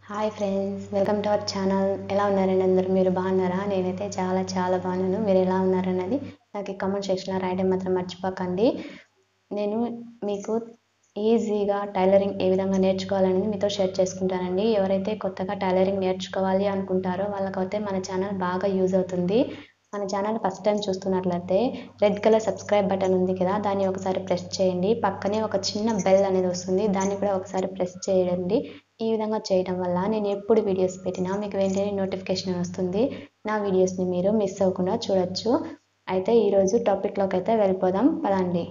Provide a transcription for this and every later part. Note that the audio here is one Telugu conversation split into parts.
hi friends welcome to our channel ఎలా ఉన్నారండి అందరూ మీరు బాగున్నారా నేనైతే చాలా చాలా బాగున్నాను మీరు ఎలా ఉన్నారన్నది నాకు ఈ కామెంట్ సెక్షన్లో రాయడం మాత్రం మర్చిపోకండి నేను మీకు ఈజీగా టైలరింగ్ ఏ విధంగా నేర్చుకోవాలనేది మీతో షేర్ చేసుకుంటానండి ఎవరైతే కొత్తగా టైలరింగ్ నేర్చుకోవాలి అనుకుంటారో వాళ్ళకైతే మన ఛానల్ బాగా యూజ్ అవుతుంది మన ఛానల్ ఫస్ట్ టైం చూస్తున్నట్లయితే రెడ్ కలర్ సబ్స్క్రైబ్ బటన్ ఉంది కదా దాన్ని ఒకసారి ప్రెస్ చేయండి పక్కనే ఒక చిన్న బెల్ అనేది వస్తుంది దాన్ని కూడా ఒకసారి ప్రెస్ చేయండి ఈ విధంగా చేయడం వల్ల నేను ఎప్పుడు వీడియోస్ పెట్టినా మీకు వెంటనే నోటిఫికేషన్ వస్తుంది నా వీడియోస్ని మీరు మిస్ అవ్వకుండా చూడొచ్చు అయితే ఈరోజు టాపిక్లోకి అయితే వెళ్ళిపోదాం పదండి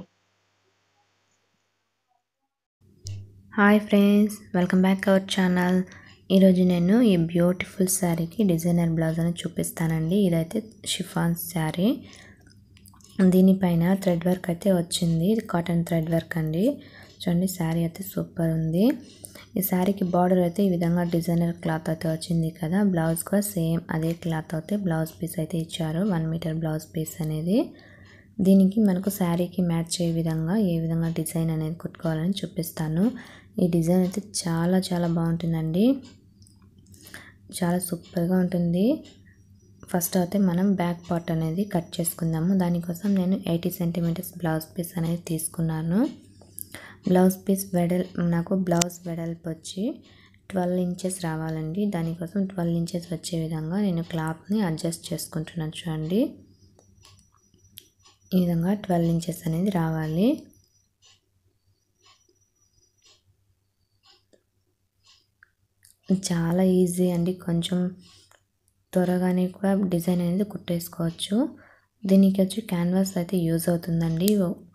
hi friends welcome back our channel ఈరోజు నేను ఈ బ్యూటిఫుల్ శారీకి డిజైనర్ బ్లౌజ్ అని చూపిస్తానండి ఇదైతే షిఫాన్ శారీ దీనిపైన థ్రెడ్ వర్క్ అయితే వచ్చింది కాటన్ థ్రెడ్ వర్క్ అండి చూడండి శారీ అయితే సూపర్ ఉంది ఈ శారీకి బార్డర్ అయితే ఈ విధంగా డిజైనర్ క్లాత్ అయితే వచ్చింది కదా బ్లౌజ్ కూడా సేమ్ అదే క్లాత్ అయితే బ్లౌజ్ పీస్ అయితే ఇచ్చారు వన్ మీటర్ బ్లౌజ్ పీస్ అనేది దీనికి మనకు శారీకి మ్యాచ్ అయ్యే విధంగా ఏ విధంగా డిజైన్ అనేది కుట్టుకోవాలని చూపిస్తాను ఈ డిజైన్ అయితే చాలా చాలా బాగుంటుందండి చాలా సూపర్గా ఉంటుంది ఫస్ట్ అయితే మనం బ్యాక్ పార్ట్ అనేది కట్ చేసుకుందాము దానికోసం నేను ఎయిటీ సెంటీమీటర్స్ బ్లౌజ్ పీస్ అనేది తీసుకున్నాను బ్లౌజ్ పీస్ వెడల్ నాకు బ్లౌజ్ వెడల్పు వచ్చి ట్వెల్వ్ ఇంచెస్ రావాలండి దానికోసం ట్వెల్వ్ ఇంచెస్ వచ్చే విధంగా నేను క్లాత్ని అడ్జస్ట్ చేసుకుంటున్నాను చూడండి ఈ విధంగా ట్వెల్వ్ ఇంచెస్ అనేది రావాలి చాలా ఈజీ అండి కొంచెం త్వరగానే కూడా డిజైన్ అనేది కుట్టేసుకోవచ్చు దీనికి వచ్చి క్యాన్వాస్ అయితే యూజ్ అవుతుందండి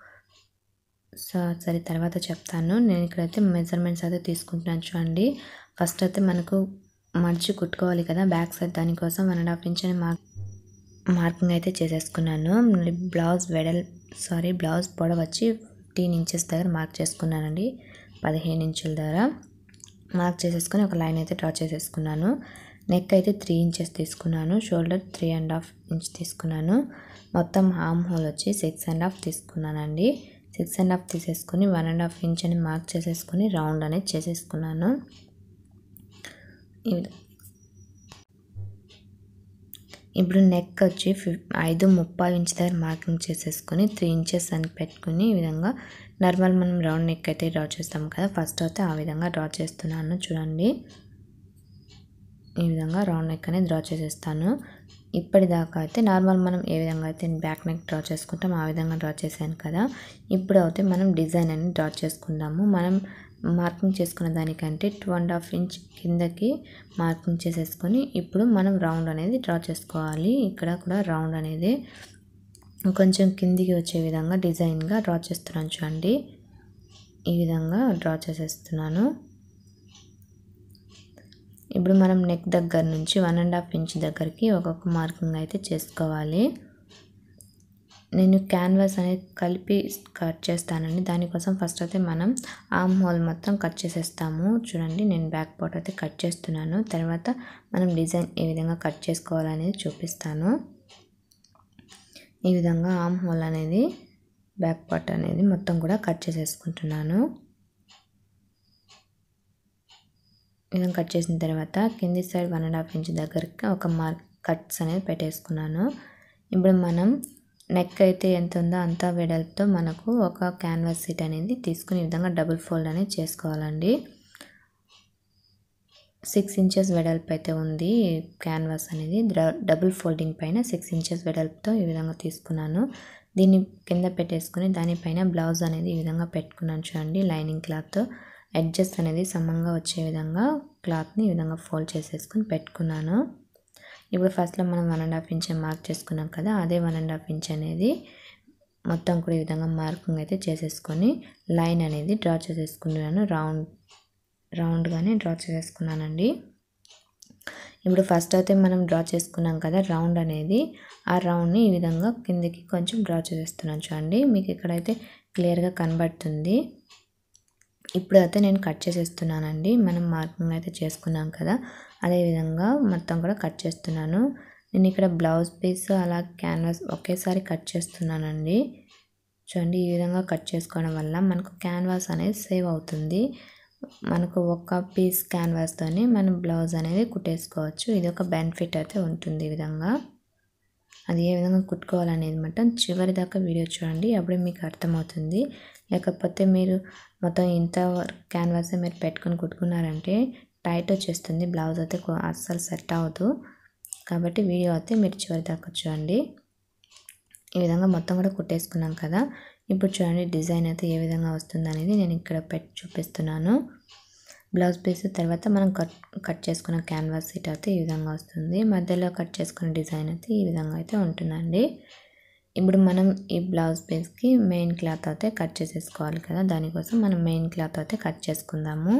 సరే తర్వాత చెప్తాను నేను ఇక్కడైతే మెజర్మెంట్స్ అయితే తీసుకుంటున్నాను చూడండి ఫస్ట్ అయితే మనకు మర్చి కుట్టుకోవాలి కదా బ్యాక్ సైడ్ దానికోసం వన్ అండ్ హాఫ్ ఇంచ్ అని మార్క్ మార్కింగ్ అయితే చేసేసుకున్నాను బ్లౌజ్ వెడల్ సారీ బ్లౌజ్ పొడవు వచ్చి ఫిఫ్టీన్ ఇంచెస్ దగ్గర మార్క్ చేసుకున్నానండి పదిహేను ఇంచుల దగ్గర మార్క్ చేసేసుకొని ఒక లైన్ అయితే డ్రా చేసేసుకున్నాను నెక్ అయితే త్రీ ఇంచెస్ తీసుకున్నాను shoulder three and half inch తీసుకున్నాను మొత్తం హామ్ హోల్ వచ్చి సిక్స్ అండ్ హాఫ్ తీసుకున్నానండి సిక్స్ అండ్ హాఫ్ తీసేసుకొని వన్ అండ్ హాఫ్ ఇంచ్ అని మార్క్ చేసేసుకొని రౌండ్ అనేది చేసేసుకున్నాను ఇప్పుడు నెక్ వచ్చి ఫిఫ్ ఐదు ముప్పై ఇంచ్ దగ్గర మార్కింగ్ చేసేసుకొని త్రీ ఇంచెస్ అని పెట్టుకుని ఈ విధంగా నార్మల్ మనం రౌండ్ నెక్ అయితే డ్రా చేస్తాం కదా ఫస్ట్ అయితే ఆ విధంగా డ్రా చేస్తున్నాను చూడండి ఈ విధంగా రౌండ్ నెక్ అనేది డ్రా చేసేస్తాను ఇప్పటిదాకా అయితే నార్మల్ మనం ఏ విధంగా అయితే బ్యాక్ నెక్ డ్రా చేసుకుంటాం ఆ విధంగా డ్రా చేశాను కదా ఇప్పుడు అయితే మనం డిజైన్ అనేది డ్రా చేసుకుందాము మనం మార్కింగ్ చేసుకున్న దానికంటే టూ అండ్ హాఫ్ ఇంచ్ కిందకి మార్కింగ్ చేసేసుకొని ఇప్పుడు మనం రౌండ్ అనేది డ్రా చేసుకోవాలి ఇక్కడ కూడా రౌండ్ అనేది కొంచెం కిందికి వచ్చే విధంగా డిజైన్గా డ్రా చేస్తున్నాను చూడండి ఈ విధంగా డ్రా చేసేస్తున్నాను ఇప్పుడు మనం నెక్ దగ్గర నుంచి వన్ అండ్ హాఫ్ ఇంచ్ దగ్గరికి ఒక్కొక్క మార్కింగ్ అయితే చేసుకోవాలి నేను క్యాన్వాస్ అనేది కలిపి కట్ చేస్తానండి దానికోసం ఫస్ట్ అయితే మనం ఆమ్ హోల్ మొత్తం కట్ చేసేస్తాము చూడండి నేను బ్యాక్ పార్ట్ అయితే కట్ చేస్తున్నాను తర్వాత మనం డిజైన్ ఏ విధంగా కట్ చేసుకోవాలనేది చూపిస్తాను ఈ విధంగా ఆమ్ హోల్ అనేది బ్యాక్ పార్ట్ అనేది మొత్తం కూడా కట్ చేసేసుకుంటున్నాను విధంగా కట్ చేసిన తర్వాత కింది side one and half inch దగ్గరికి ఒక మార్క్ కట్స్ అనేది పెట్టేసుకున్నాను ఇప్పుడు మనం నెక్ అయితే ఎంత ఉందో అంత వెడల్పుతో మనకు ఒక క్యాన్వాస్ సీట్ అనేది తీసుకుని ఈ విధంగా డబుల్ ఫోల్డ్ అనేది చేసుకోవాలండి సిక్స్ ఇంచెస్ వెడల్పు అయితే ఉంది క్యాన్వాస్ అనేది డబుల్ ఫోల్డింగ్ పైన సిక్స్ ఇంచెస్ వెడల్పుతో ఈ విధంగా తీసుకున్నాను దీన్ని కింద పెట్టేసుకుని దానిపైన బ్లౌజ్ అనేది ఈ విధంగా పెట్టుకున్నాను చూడండి లైనింగ్ క్లాత్తో ఎడ్జెస్ అనేది సమంగా వచ్చే విధంగా క్లాత్ని ఈ విధంగా ఫోల్డ్ చేసేసుకొని పెట్టుకున్నాను ఇప్పుడు ఫస్ట్లో మనం one and half inch mark చేసుకున్నాం కదా అదే వన్ అండ్ హాఫ్ ఇంచ్ అనేది మొత్తం కూడా ఈ విధంగా మార్కింగ్ అయితే చేసేసుకొని లైన్ అనేది డ్రా చేసేసుకున్నాను రౌండ్ రౌండ్గానే డ్రా చేసేసుకున్నానండి ఇప్పుడు ఫస్ట్ అయితే మనం డ్రా చేసుకున్నాం కదా రౌండ్ అనేది ఆ రౌండ్ని ఈ విధంగా కిందికి కొంచెం డ్రా చేసేస్తున్నాను చూడండి మీకు ఇక్కడైతే క్లియర్గా కనబడుతుంది ఇప్పుడు అయితే నేను కట్ చేసేస్తున్నానండి మనం మార్కింగ్ అయితే చేసుకున్నాం కదా అదేవిధంగా మొత్తం కూడా కట్ చేస్తున్నాను నేను ఇక్కడ బ్లౌజ్ పీస్ అలా క్యాన్వాస్ ఒకేసారి కట్ చేస్తున్నానండి చూడండి ఈ విధంగా కట్ చేసుకోవడం వల్ల మనకు క్యాన్వాస్ అనేది సేవ్ అవుతుంది మనకు ఒక పీస్ క్యాన్వాస్తోనే మనం బ్లౌజ్ అనేది కుట్టేసుకోవచ్చు ఇది ఒక బెనిఫిట్ అయితే ఉంటుంది ఈ విధంగా అది ఏ విధంగా కుట్టుకోవాలనేది మొత్తం చివరి దాకా వీడియో చూడండి అప్పుడే మీకు అర్థమవుతుంది లేకపోతే మీరు మొత్తం ఇంత క్యాన్వాస్ మీరు పెట్టుకొని కుట్టుకున్నారంటే టైట్ వచ్చేస్తుంది బ్లౌజ్ అయితే అస్సలు సెట్ అవ్వదు కాబట్టి వీడియో అయితే మీరు చివరి దాకా చూడండి ఈ విధంగా మొత్తం కూడా కుట్టేసుకున్నాం కదా ఇప్పుడు చూడండి డిజైన్ అయితే ఏ విధంగా వస్తుంది అనేది నేను ఇక్కడ పెట్టి చూపిస్తున్నాను బ్లౌజ్ పీస్ తర్వాత మనం కట్ కట్ చేసుకున్న క్యాన్వాస్ సీట్ అయితే ఈ విధంగా వస్తుంది మధ్యలో కట్ చేసుకున్న డిజైన్ అయితే ఈ విధంగా అయితే ఉంటుందండి ఇప్పుడు మనం ఈ బ్లౌజ్ పీస్కి మెయిన్ క్లాత్ అయితే కట్ చేసేసుకోవాలి కదా దానికోసం మనం మెయిన్ క్లాత్ అయితే కట్ చేసుకుందాము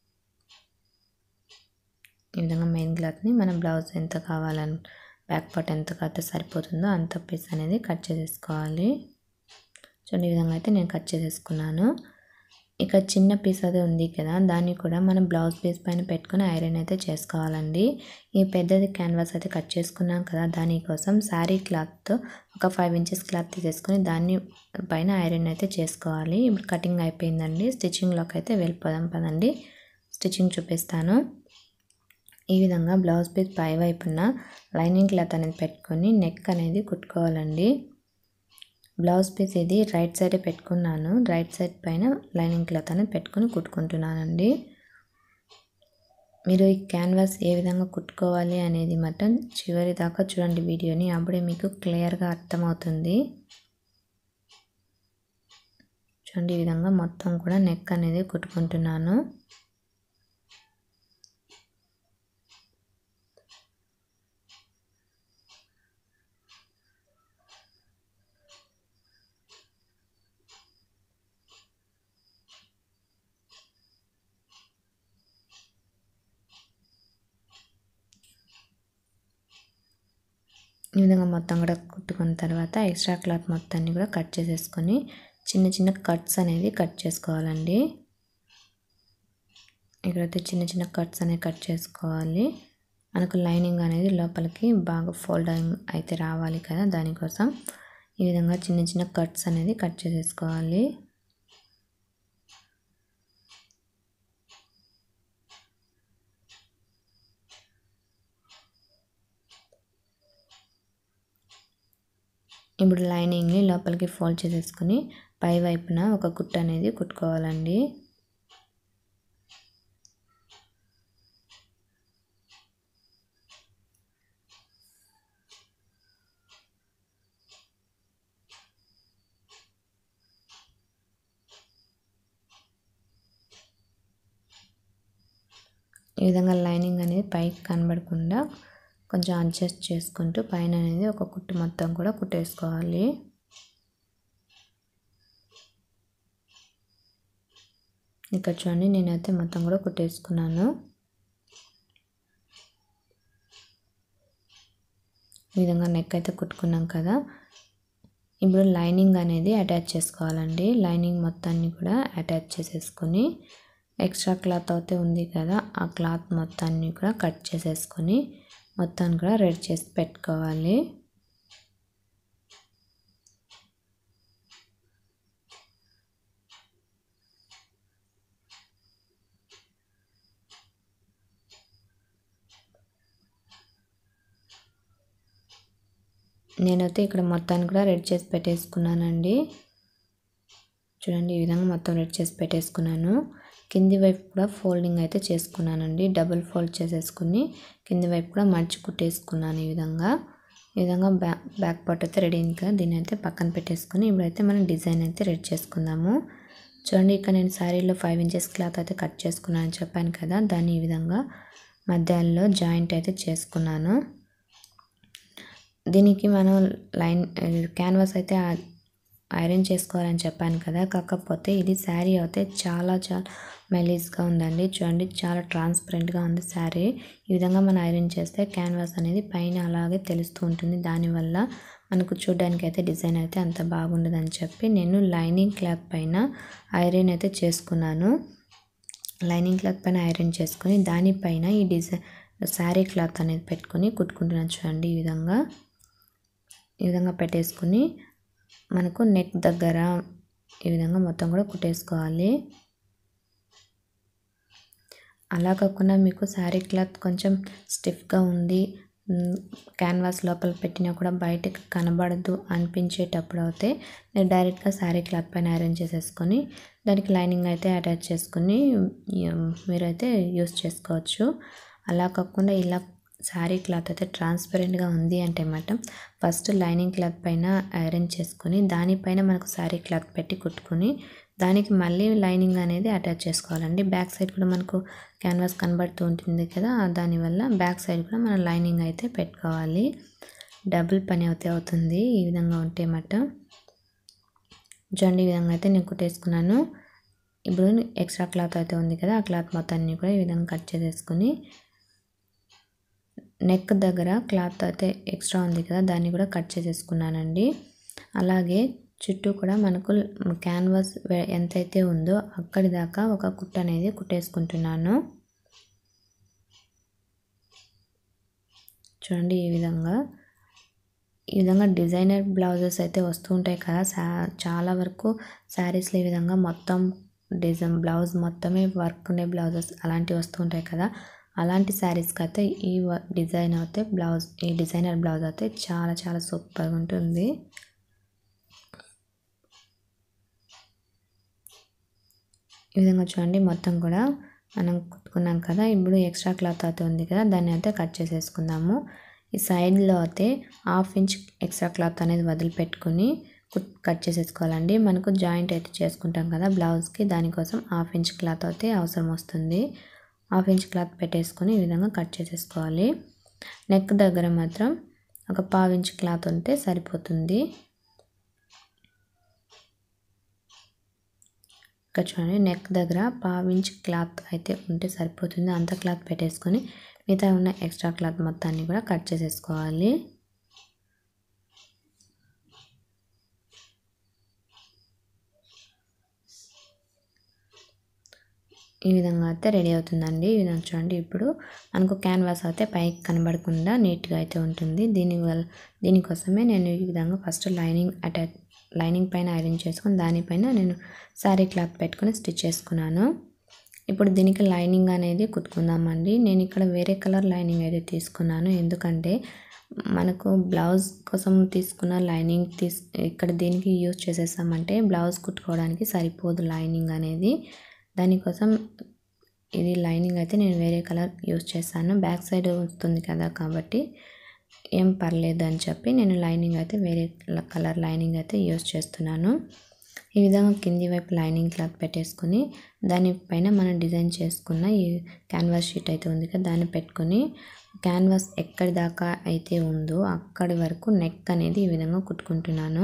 ఈ విధంగా మెయిన్ క్లాత్ని మనం బ్లౌజ్ ఎంత కావాలని బ్యాక్ పార్ట్ ఎంత అయితే సరిపోతుందో అంత పీస్ అనేది కట్ చేసేసుకోవాలి చూడండి ఈ విధంగా అయితే నేను కట్ చేసేసుకున్నాను ఇక చిన్న పీస్ అదే ఉంది కదా దాన్ని కూడా మనం బ్లౌజ్ పీస్ పైన పెట్టుకుని ఐరన్ అయితే చేసుకోవాలండి ఈ పెద్దది క్యాన్వాస్ అయితే కట్ చేసుకున్నాం కదా దానికోసం శారీ క్లాత్తో ఒక ఫైవ్ ఇంచెస్ క్లాత్ తీసేసుకొని దాన్ని పైన ఐరన్ అయితే చేసుకోవాలి ఇప్పుడు కటింగ్ అయిపోయిందండి స్టిచ్చింగ్లోకి అయితే వెళ్ళిపోదాం పదండి స్టిచ్చింగ్ చూపిస్తాను ఈ విధంగా బ్లౌజ్ పీస్ పై వైపున లైనింగ్ క్లాత్ అనేది పెట్టుకొని నెక్ అనేది కుట్టుకోవాలండి బ్లౌజ్ పీస్ ఇది రైట్ సైడ్ పెట్టుకున్నాను రైట్ సైడ్ పైన లైనింగ్ క్లాత్ అనేది పెట్టుకొని కుట్టుకుంటున్నానండి మీరు ఈ క్యాన్వాస్ ఏ విధంగా కుట్టుకోవాలి అనేది మాత్రం చివరి దాకా చూడండి వీడియోని అప్పుడే మీకు క్లియర్గా అర్థమవుతుంది చూడండి ఈ విధంగా మొత్తం కూడా నెక్ అనేది కుట్టుకుంటున్నాను ఈ విధంగా మొత్తం కూడా కుట్టుకున్న తర్వాత ఎక్స్ట్రా క్లాత్ మొత్తాన్ని కూడా కట్ చేసేసుకొని చిన్న చిన్న కట్స్ అనేవి కట్ చేసుకోవాలండి ఇక్కడైతే చిన్న చిన్న కట్స్ అనేవి కట్ చేసుకోవాలి మనకు లైనింగ్ అనేది లోపలికి బాగా ఫోల్డింగ్ అయితే రావాలి కదా దానికోసం ఈ విధంగా చిన్న చిన్న కట్స్ అనేది కట్ చేసేసుకోవాలి ఇప్పుడు లైనింగ్ని లోపలికి ఫోల్డ్ చేసేసుకుని పై వైపున ఒక కుట్ట అనేది కుట్టుకోవాలండి ఈ విధంగా లైనింగ్ అనేది పైకి కనబడకుండా కొంచెం అడ్జస్ట్ చేసుకుంటూ పైన అనేది ఒక కుట్టు మొత్తం కూడా కుట్టేసుకోవాలి ఇక్కడ చూడండి నేనైతే మొత్తం కూడా కుట్టేసుకున్నాను ఈ విధంగా నెక్ అయితే కుట్టుకున్నాం కదా ఇప్పుడు లైనింగ్ అనేది అటాచ్ చేసుకోవాలండి లైనింగ్ మొత్తాన్ని కూడా అటాచ్ చేసేసుకొని ఎక్స్ట్రా క్లాత్ అయితే ఉంది కదా ఆ క్లాత్ మొత్తాన్ని కూడా కట్ చేసేసుకొని మొత్తాన్ని కూడా రెడీ చేసి పెట్టుకోవాలి నేనైతే ఇక్కడ మొత్తాన్ని కూడా రెడీ చేసి పెట్టేసుకున్నానండి చూడండి ఈ విధంగా మొత్తం రెడీ చేసి పెట్టేసుకున్నాను కింది వైపు కూడా ఫోల్డింగ్ అయితే చేసుకున్నానండి డబుల్ ఫోల్డ్ చేసేసుకుని కింది వైపు కూడా మడిచి కుట్టేసుకున్నాను ఈ విధంగా ఈ విధంగా బ్యాక్ బ్యాక్ పార్ట్ అయితే రెడీ అయింది కదా దీన్ని అయితే పక్కన పెట్టేసుకుని ఇప్పుడైతే మనం డిజైన్ అయితే రెడీ చేసుకుందాము చూడండి ఇక్కడ నేను శారీలో ఫైవ్ ఇంచెస్ క్లాత్ అయితే కట్ చేసుకున్నాను చెప్పాను కదా దాన్ని ఈ విధంగా మధ్యలో జాయింట్ అయితే చేసుకున్నాను దీనికి మనం లైన్ క్యాన్వాస్ అయితే ఐరన్ చేసుకోవాలని చెప్పాను కదా కాకపోతే ఇది శారీ అయితే చాలా చాలా మెలీస్గా ఉందండి చూడండి చాలా ట్రాన్స్పరెంట్గా ఉంది శారీ ఈ విధంగా మనం ఐరన్ చేస్తే క్యాన్వాస్ అనేది పైన అలాగే తెలుస్తూ ఉంటుంది దానివల్ల మనకు చూడడానికి అయితే డిజైన్ అయితే అంత బాగుండదని చెప్పి నేను లైనింగ్ క్లాత్ పైన ఐరన్ అయితే చేసుకున్నాను లైనింగ్ క్లాత్ పైన ఐరన్ చేసుకొని దానిపైన ఈ డిజైన్ శారీ క్లాత్ అనేది పెట్టుకొని కుట్టుకుంటున్నాను చూడండి ఈ విధంగా ఈ విధంగా పెట్టేసుకుని మనకు నెక్ దగ్గర ఈ విధంగా మొత్తం కూడా కుట్టేసుకోవాలి అలా కాకుండా మీకు శారీ క్లాత్ కొంచెం స్టిఫ్గా ఉంది క్యాన్వాస్ లోపల పెట్టినా కూడా బయటకు కనబడదు అనిపించేటప్పుడు అయితే మీరు డైరెక్ట్గా శారీ క్లాత్ పైన అరేంజ్ చేసేసుకొని దానికి లైనింగ్ అయితే అటాచ్ చేసుకుని మీరైతే యూస్ చేసుకోవచ్చు అలా కాకుండా ఇలా శారీ క్లాత్ అయితే ట్రాన్స్పరెంట్గా ఉంది అంటే మాత్రం ఫస్ట్ లైనింగ్ క్లాత్ పైన అరేంజ్ చేసుకొని దానిపైన మనకు శారీ క్లాత్ పెట్టి కుట్టుకొని దానికి మళ్ళీ లైనింగ్ అనేది అటాచ్ చేసుకోవాలండి బ్యాక్ సైడ్ కూడా మనకు క్యాన్వాస్ కనబడుతూ ఉంటుంది కదా దానివల్ల బ్యాక్ సైడ్ కూడా మనం లైనింగ్ అయితే పెట్టుకోవాలి డబుల్ పని అయితే అవుతుంది ఈ విధంగా ఉంటే మట చూడండి ఈ విధంగా అయితే నేను కుట్టేసుకున్నాను ఇప్పుడు ఎక్స్ట్రా క్లాత్ అయితే ఉంది కదా ఆ క్లాత్ మొత్తాన్ని కూడా ఈ విధంగా కట్ చేసేసుకుని నెక్ దగ్గర క్లాత్ అయితే ఎక్స్ట్రా ఉంది కదా దాన్ని కూడా కట్ చేసేసుకున్నానండి అలాగే చుట్టూ కూడా మనకు క్యాన్వాస్ ఎంతైతే ఉందో అక్కడి దాకా ఒక కుట్ట అనేది కుట్టేసుకుంటున్నాను చూడండి ఈ విధంగా ఈ విధంగా డిజైనర్ బ్లౌజెస్ అయితే వస్తూ ఉంటాయి కదా చాలా వరకు శారీస్లో ఈ విధంగా మొత్తం డిజైన్ బ్లౌజ్ మొత్తమే వర్క్ ఉండే బ్లౌజెస్ అలాంటివి వస్తూ ఉంటాయి కదా అలాంటి శారీస్కి అయితే ఈ డిజైన్ అయితే బ్లౌజ్ ఈ డిజైనర్ బ్లౌజ్ అయితే చాలా చాలా సూపర్గా ఉంటుంది ఈ విధంగా చూడండి మొత్తం కూడా మనం కుట్టుకున్నాం కదా ఇప్పుడు ఎక్స్ట్రా క్లాత్ అయితే ఉంది కదా దాన్ని అయితే కట్ చేసేసుకుందాము ఈ సైడ్లో అయితే హాఫ్ ఇంచ్ ఎక్స్ట్రా క్లాత్ అనేది వదిలిపెట్టుకుని కట్ చేసేసుకోవాలండి మనకు జాయింట్ అయితే చేసుకుంటాం కదా బ్లౌజ్కి దానికోసం హాఫ్ ఇంచ్ క్లాత్ అయితే అవసరం వస్తుంది హాఫ్ ఇంచ్ క్లాత్ పెట్టేసుకొని ఈ విధంగా కట్ చేసేసుకోవాలి నెక్ దగ్గర మాత్రం ఒక పావు ఇంచ్ క్లాత్ ఉంటే సరిపోతుంది ఇక్కడ చూడండి నెక్ దగ్గర పావు ఇంచ్ క్లాత్ అయితే ఉంటే సరిపోతుంది అంత క్లాత్ పెట్టేసుకొని మిగతా ఉన్న ఎక్స్ట్రా క్లాత్ మొత్తాన్ని కూడా కట్ చేసేసుకోవాలి ఈ విధంగా అయితే రెడీ అవుతుందండి ఈ విధంగా చూడండి ఇప్పుడు మనకు క్యాన్వాస్ అయితే పైకి కనబడకుండా నీట్గా అయితే ఉంటుంది దీనివల్ల దీనికోసమే నేను ఈ విధంగా ఫస్ట్ లైనింగ్ అటాచ్ లైనింగ్ పైన ఐరన్ చేసుకొని దానిపైన నేను శారీ క్లాత్ పెట్టుకొని స్టిచ్ చేసుకున్నాను ఇప్పుడు దీనికి లైనింగ్ అనేది కుట్టుకుందామండి నేను ఇక్కడ వేరే కలర్ లైనింగ్ అయితే తీసుకున్నాను ఎందుకంటే మనకు బ్లౌజ్ కోసం తీసుకున్న లైనింగ్ తీస్ ఇక్కడ దీనికి యూజ్ చేసేసామంటే బ్లౌజ్ కుట్టుకోవడానికి సరిపోదు లైనింగ్ అనేది దానికోసం ఇది లైనింగ్ అయితే నేను వేరే కలర్ యూజ్ చేస్తాను బ్యాక్ సైడ్ వస్తుంది కదా కాబట్టి ఏం పర్లేదు అని చెప్పి నేను లైనింగ్ అయితే వేరే కలర్ లైనింగ్ అయితే యూజ్ చేస్తున్నాను ఈ విధంగా కింది వైపు లైనింగ్ క్లాత్ పెట్టేసుకొని దానిపైన మనం డిజైన్ చేసుకున్న ఈ క్యాన్వాస్ షీట్ అయితే ఉంది కదా దాన్ని పెట్టుకొని క్యాన్వాస్ ఎక్కడి దాకా అయితే ఉందో అక్కడి వరకు నెక్ అనేది ఈ విధంగా కుట్టుకుంటున్నాను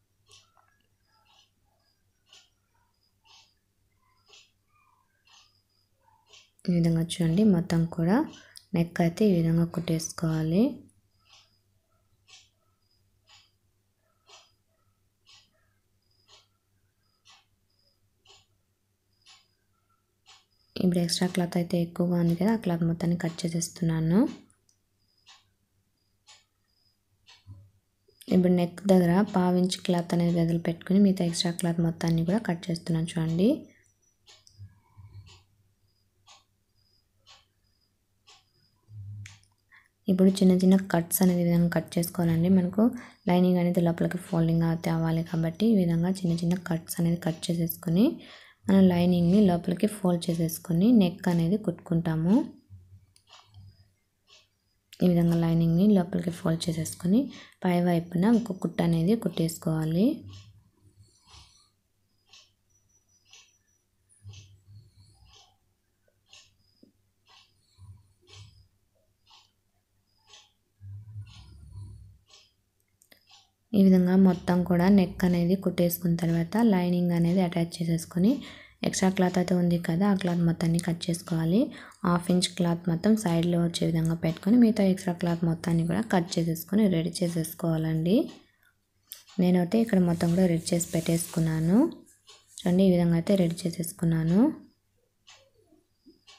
ఈ విధంగా చూడండి మొత్తం కూడా నెక్ అయితే ఈ విధంగా కుట్టేసుకోవాలి ఇప్పుడు ఎక్స్ట్రా క్లాత్ అయితే ఎక్కువగా ఉంది కదా ఆ క్లాత్ మొత్తాన్ని కట్ చేసేస్తున్నాను ఇప్పుడు నెక్ దగ్గర పావించి క్లాత్ అనేది వదిలి పెట్టుకుని మిగతా ఎక్స్ట్రా క్లాత్ మొత్తాన్ని కూడా కట్ చేస్తున్నాను చూడండి ఇప్పుడు చిన్న చిన్న కట్స్ అనేది విధంగా కట్ చేసుకోవాలండి మనకు లైనింగ్ అనేది లోపలికి ఫోల్డింగ్ అయితే అవ్వాలి కాబట్టి ఈ విధంగా చిన్న చిన్న కట్స్ అనేది కట్ చేసేసుకొని మనం లైనింగ్ని లోపలికి ఫోల్డ్ చేసేసుకొని నెక్ అనేది కుట్టుకుంటాము ఈ విధంగా లైనింగ్ని లోపలికి ఫోల్డ్ చేసేసుకొని పై వైపున ఒక కుట్ట అనేది కుట్టేసుకోవాలి ఈ విధంగా మొత్తం కూడా నెక్ అనేది కుట్టేసుకున్న తర్వాత లైనింగ్ అనేది అటాచ్ చేసేసుకొని ఎక్స్ట్రా క్లాత్ అయితే ఉంది కదా ఆ క్లాత్ మొత్తాన్ని కట్ చేసుకోవాలి హాఫ్ ఇంచ్ క్లాత్ మొత్తం సైడ్లో వచ్చే విధంగా పెట్టుకొని మిగతా ఎక్స్ట్రా క్లాత్ మొత్తాన్ని కూడా కట్ చేసేసుకొని రెడీ చేసేసుకోవాలండి నేనైతే ఇక్కడ మొత్తం కూడా రెడీ చేసి పెట్టేసుకున్నాను చూడండి ఈ విధంగా అయితే రెడీ చేసేసుకున్నాను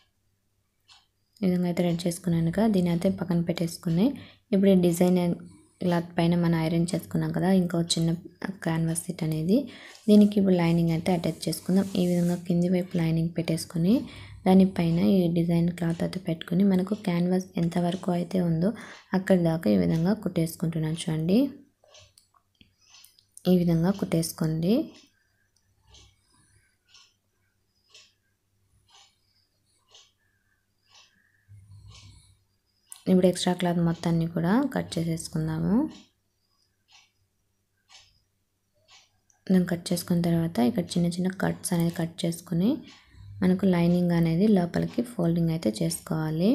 ఈ విధంగా అయితే రెడీ చేసుకున్నాను కదా దీని అయితే పక్కన పెట్టేసుకుని ఇప్పుడు ఈ డిజైన్ క్లాత్ పైన మనం ఐరన్ చేసుకున్నాం కదా ఇంకో చిన్న క్యాన్వాస్ సెట్ అనేది దీనికి ఇప్పుడు లైనింగ్ అయితే అటాచ్ చేసుకుందాం ఈ విధంగా కింది వైపు లైనింగ్ పెట్టేసుకొని దానిపైన ఈ డిజైన్ క్లాత్ అయితే పెట్టుకొని మనకు క్యాన్వాస్ ఎంతవరకు అయితే ఉందో అక్కడి దాకా ఈ విధంగా కుట్టేసుకుంటున్నాను చూడండి ఈ విధంగా కుట్టేసుకోండి ఇప్పుడు ఎక్స్ట్రా క్లాత్ మొత్తాన్ని కూడా కట్ చేసేసుకుందాము మనం కట్ చేసుకున్న తర్వాత ఇక్కడ చిన్న చిన్న కట్స్ అనేది కట్ చేసుకుని మనకు లైనింగ్ అనేది లోపలికి ఫోల్డింగ్ అయితే చేసుకోవాలి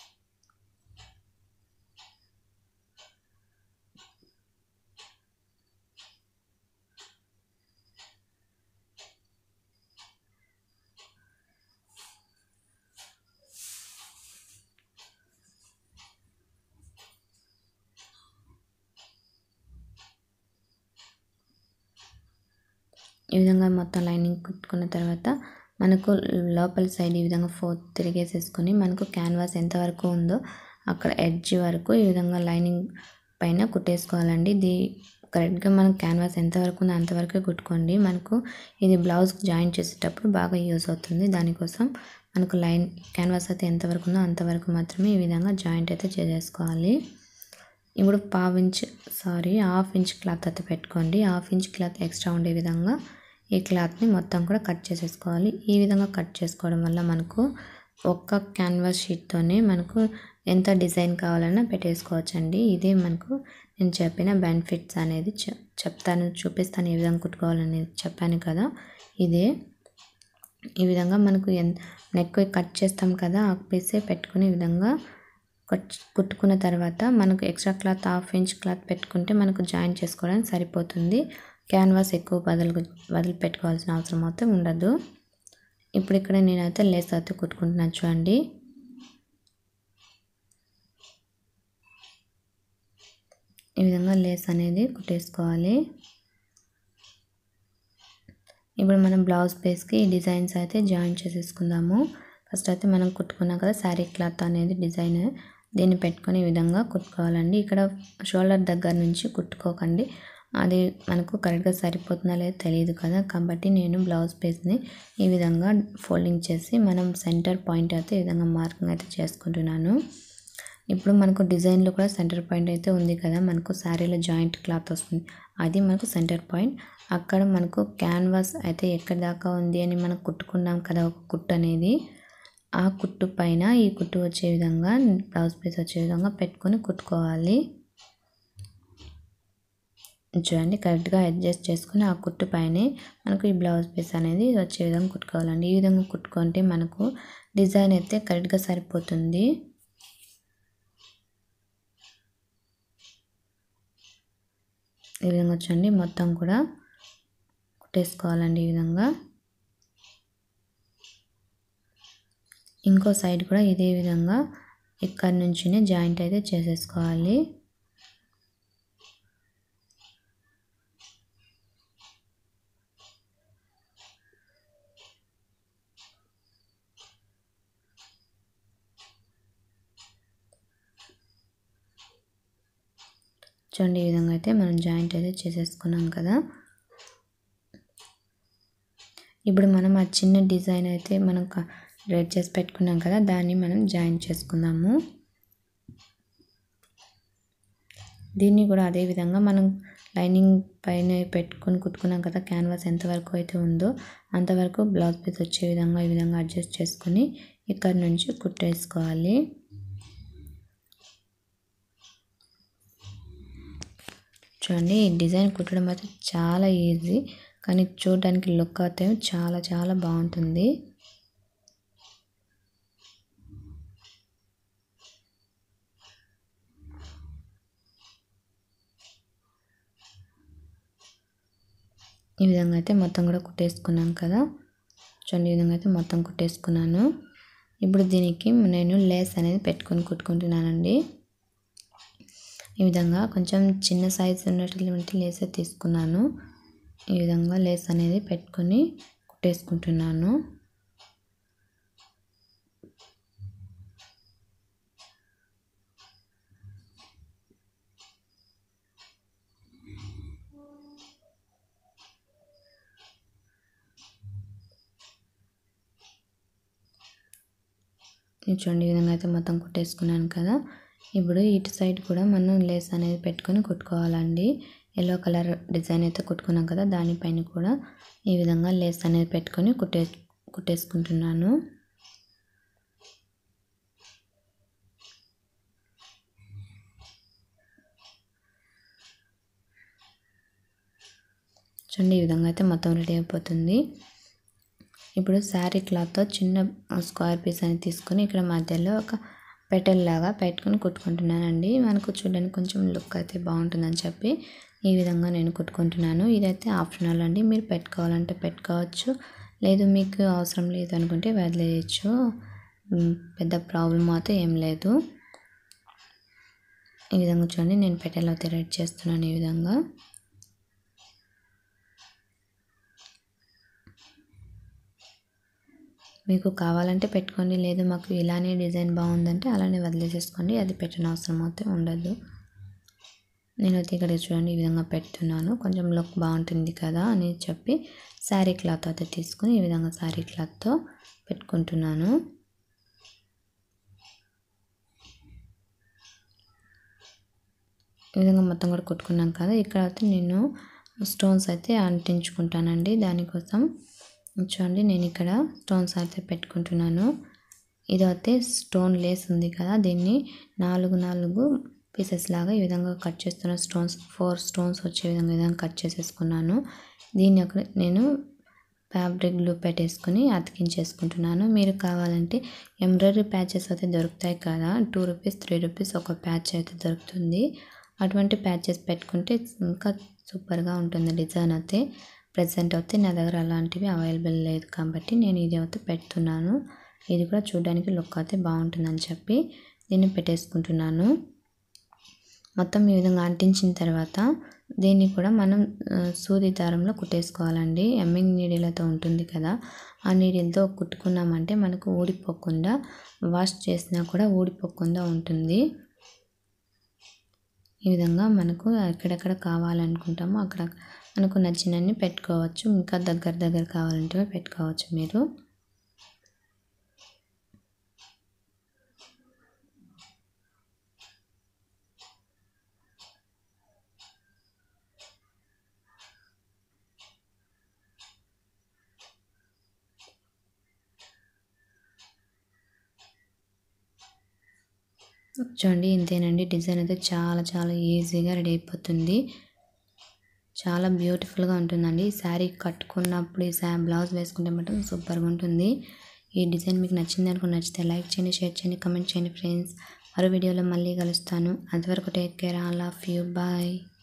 ఈ విధంగా మొత్తం లైనింగ్ కుట్టుకున్న తర్వాత మనకు లోపల సైడ్ ఈ విధంగా ఫోర్ తిరిగేసేసుకొని మనకు క్యాన్వాస్ ఎంతవరకు ఉందో అక్కడ ఎడ్జ్ వరకు ఈ విధంగా లైనింగ్ పైన కుట్టేసుకోవాలండి ఇది కరెక్ట్గా మనం క్యాన్వాస్ ఎంతవరకు ఉందో అంతవరకే కుట్టుకోండి మనకు ఇది బ్లౌజ్ జాయిన్ చేసేటప్పుడు బాగా యూజ్ అవుతుంది దానికోసం మనకు లైన్ క్యాన్వాస్ అయితే ఎంతవరకు ఉందో అంతవరకు మాత్రమే ఈ విధంగా జాయింట్ అయితే చేసేసుకోవాలి ఇప్పుడు పావు inch sorry half inch cloth అయితే పెట్టుకోండి హాఫ్ ఇంచ్ క్లాత్ ఎక్స్ట్రా ఉండే విధంగా ఈ క్లాత్ని మొత్తం కూడా కట్ చేసేసుకోవాలి ఈ విధంగా కట్ చేసుకోవడం వల్ల మనకు ఒక్క క్యాన్వాస్ షీట్తోనే మనకు ఎంత డిజైన్ కావాలన్నా పెట్టేసుకోవచ్చండి ఇదే మనకు నేను చెప్పిన బెనిఫిట్స్ అనేది చెప్తాను చూపిస్తాను ఏ విధంగా కుట్టుకోవాలని చెప్పాను కదా ఇదే ఈ విధంగా మనకు ఎంత నెక్ కట్ చేస్తాం కదా ఆ పీసే పెట్టుకునే విధంగా కట్ కుట్టుకున్న తర్వాత మనకు extra cloth half inch cloth పెట్టుకుంటే మనకు జాయిన్ చేసుకోవడానికి సరిపోతుంది క్యాన్వాస్ ఎక్కువ బదులు వదిలి పెట్టుకోవాల్సిన అవసరం అయితే ఉండదు ఇప్పుడు ఇక్కడ నేనైతే లేస్ అయితే కుట్టుకుంటున్నాను చూడండి ఈ విధంగా లేస్ అనేది కుట్టేసుకోవాలి ఇప్పుడు మనం బ్లౌజ్ పీస్కి ఈ డిజైన్స్ అయితే జాయిన్ చేసేసుకుందాము ఫస్ట్ అయితే మనం కుట్టుకున్నాం కదా శారీ క్లాత్ అనేది డిజైన్ దీన్ని పెట్టుకొని ఈ విధంగా కుట్టుకోవాలండి ఇక్కడ షోల్డర్ దగ్గర నుంచి కుట్టుకోకండి అది మనకు కరెక్ట్గా సరిపోతుందా లేదో తెలియదు కదా కాబట్టి నేను బ్లౌజ్ పీస్ని ఈ విధంగా ఫోల్డింగ్ చేసి మనం సెంటర్ పాయింట్ అయితే ఈ విధంగా మార్కింగ్ అయితే చేసుకుంటున్నాను ఇప్పుడు మనకు డిజైన్లో కూడా సెంటర్ పాయింట్ అయితే ఉంది కదా మనకు శారీలో జాయింట్ క్లాత్ వస్తుంది అది మనకు సెంటర్ పాయింట్ అక్కడ మనకు క్యాన్వాస్ అయితే ఎక్కడి దాకా ఉంది అని మనం కుట్టుకున్నాం కదా ఒక కుట్టు అనేది ఆ కుట్టు పైన ఈ కుట్టు వచ్చే విధంగా బ్లౌజ్ పీస్ వచ్చే విధంగా పెట్టుకొని కుట్టుకోవాలి చూడండి కరెక్ట్గా అడ్జస్ట్ చేసుకుని ఆ కుట్టు పైనే మనకు ఈ బ్లౌజ్ పీస్ అనేది వచ్చే విధంగా కుట్టుకోవాలండి ఈ విధంగా కుట్టుకుంటే మనకు డిజైన్ అయితే కరెక్ట్గా సరిపోతుంది ఈ విధంగా వచ్చండి మొత్తం కూడా కుట్టేసుకోవాలండి ఈ విధంగా ఇంకో సైడ్ కూడా ఇదే విధంగా ఇక్కడ నుంచినే జాయింట్ అయితే చేసేసుకోవాలి చూడండి ఈ విధంగా అయితే మనం జాయింట్ అయితే చేసేసుకున్నాం కదా ఇప్పుడు మనం ఆ చిన్న డిజైన్ అయితే మనం రెడ్ చేసి పెట్టుకున్నాం కదా దాన్ని మనం జాయిన్ చేసుకుందాము దీన్ని కూడా అదే విధంగా మనం లైనింగ్ పైన పెట్టుకొని కుట్టుకున్నాం కదా క్యాన్వాస్ ఎంతవరకు అయితే ఉందో అంతవరకు బ్లౌజ్ పీస్ వచ్చే విధంగా ఈ విధంగా అడ్జస్ట్ చేసుకొని ఇక్కడ నుంచి కుట్టేసుకోవాలి చూడండి ఈ డిజైన్ కుట్టడం అయితే చాలా ఈజీ కానీ చూడడానికి లుక్ అయితే చాలా చాలా బాగుంటుంది ఈ విధంగా అయితే మొత్తం కూడా కుట్టేసుకున్నాం కదా చూడండి ఈ విధంగా అయితే మొత్తం కుట్టేసుకున్నాను ఇప్పుడు దీనికి నేను లేస్ అనేది పెట్టుకొని కుట్టుకుంటున్నానండి ఈ విధంగా కొంచెం చిన్న సైజ్ ఉన్నటువంటి లేస్ తీసుకున్నాను ఈ విధంగా లేస్ అనేది పెట్టుకొని కుట్టేసుకుంటున్నాను ఇది చూడండి ఈ విధంగా అయితే మొత్తం కుట్టేసుకున్నాను కదా ఇప్పుడు ఇటు సైడ్ కూడా మనం లేస్ అనేది పెట్టుకొని కుట్టుకోవాలండి ఎల్లో కలర్ డిజైన్ అయితే కుట్టుకున్నాం కదా దానిపైన కూడా ఈ విధంగా లేస్ అనేది పెట్టుకొని కుట్టే కుట్టేసుకుంటున్నాను చూడండి ఈ విధంగా అయితే మొత్తం రెడీ అయిపోతుంది ఇప్పుడు శారీ క్లాత్తో చిన్న స్క్వేర్ పీస్ అనేది తీసుకొని ఇక్కడ మధ్యలో ఒక పెటల్ లాగా పెట్టుకొని కుట్టుకుంటున్నానండి మనకు చూడడానికి కొంచెం లుక్ అయితే బాగుంటుందని చెప్పి ఈ విధంగా నేను కుట్టుకుంటున్నాను ఇదైతే ఆప్షనల్ అండి మీరు పెట్టుకోవాలంటే పెట్టుకోవచ్చు లేదు మీకు అవసరం లేదు అనుకుంటే వదిలేయచ్చు పెద్ద ప్రాబ్లం అయితే ఏం లేదు ఈ విధంగా చూడండి నేను పెటల్ అయితే రెడీ చేస్తున్నాను ఈ విధంగా మీకు కావాలంటే పెట్టుకోండి లేదు మాకు ఇలానే డిజైన్ బాగుందంటే అలానే వదిలేసేసుకోండి అది పెట్టిన అవసరం అయితే ఉండదు నేనైతే ఇక్కడ చూడండి ఈ విధంగా పెడుతున్నాను కొంచెం లుక్ బాగుంటుంది కదా అని చెప్పి శారీ క్లాత్ అయితే తీసుకుని ఈ విధంగా శారీ క్లాత్తో పెట్టుకుంటున్నాను ఈ విధంగా మొత్తం కూడా కుట్టుకున్నాం కదా ఇక్కడ అయితే నేను స్టోన్స్ అయితే అంటించుకుంటానండి దానికోసం చూడండి నేను ఇక్కడ స్టోన్స్ అయితే పెట్టుకుంటున్నాను ఇది అయితే స్టోన్ లేస్ ఉంది కదా దీన్ని నాలుగు నాలుగు పీసెస్ లాగా ఈ విధంగా కట్ చేస్తున్న స్టోన్స్ ఫోర్ స్టోన్స్ వచ్చే విధంగా విధంగా కట్ చేసేసుకున్నాను దీన్ని ఒక నేను ఫ్యాబ్రిక్ గ్లూ పెట్టేసుకుని అతికించేసుకుంటున్నాను మీరు కావాలంటే ఎంబ్రాయిడరీ ప్యాచెస్ అయితే దొరుకుతాయి కదా టూ రూపీస్ త్రీ రూపీస్ ఒక ప్యాచ్ అయితే దొరుకుతుంది అటువంటి ప్యాచెస్ పెట్టుకుంటే ఇంకా సూపర్గా ఉంటుంది డిజైన్ అయితే ప్రజెంట్ అయితే నా దగ్గర అలాంటివి అవైలబుల్ లేదు కాబట్టి నేను ఇది అయితే పెడుతున్నాను ఇది కూడా చూడడానికి లుక్ అయితే బాగుంటుందని చెప్పి దీన్ని పెట్టేసుకుంటున్నాను మొత్తం ఈ విధంగా అంటించిన తర్వాత దీన్ని కూడా మనం సూది దారంలో కుట్టేసుకోవాలండి ఎమ్మింగ్ నీడిలతో ఉంటుంది కదా ఆ నీడిలతో కుట్టుకున్నామంటే మనకు ఊడిపోకుండా వాష్ చేసినా కూడా ఊడిపోకుండా ఉంటుంది ఈ విధంగా మనకు ఎక్కడెక్కడ కావాలనుకుంటామో అక్కడ మనకు నచ్చినన్ని పెట్టుకోవచ్చు ఇంకా దగ్గర దగ్గర కావాలంటే పెట్టుకోవచ్చు మీరు చూడండి ఇంతేనండి డిజైన్ అయితే చాలా చాలా ఈజీగా రెడీ అయిపోతుంది చాలా బ్యూటిఫుల్గా ఉంటుందండి ఈ శారీ కట్టుకున్నప్పుడు ఈ శా బ్లౌజ్ వేసుకుంటే మాత్రం సూపర్గా ఉంటుంది ఈ డిజైన్ మీకు నచ్చింది అనుకుని నచ్చితే లైక్ చేయండి షేర్ చేయండి కమెంట్ చేయండి ఫ్రెండ్స్ మరో వీడియోలో మళ్ళీ కలుస్తాను అంతవరకు take care all of you bye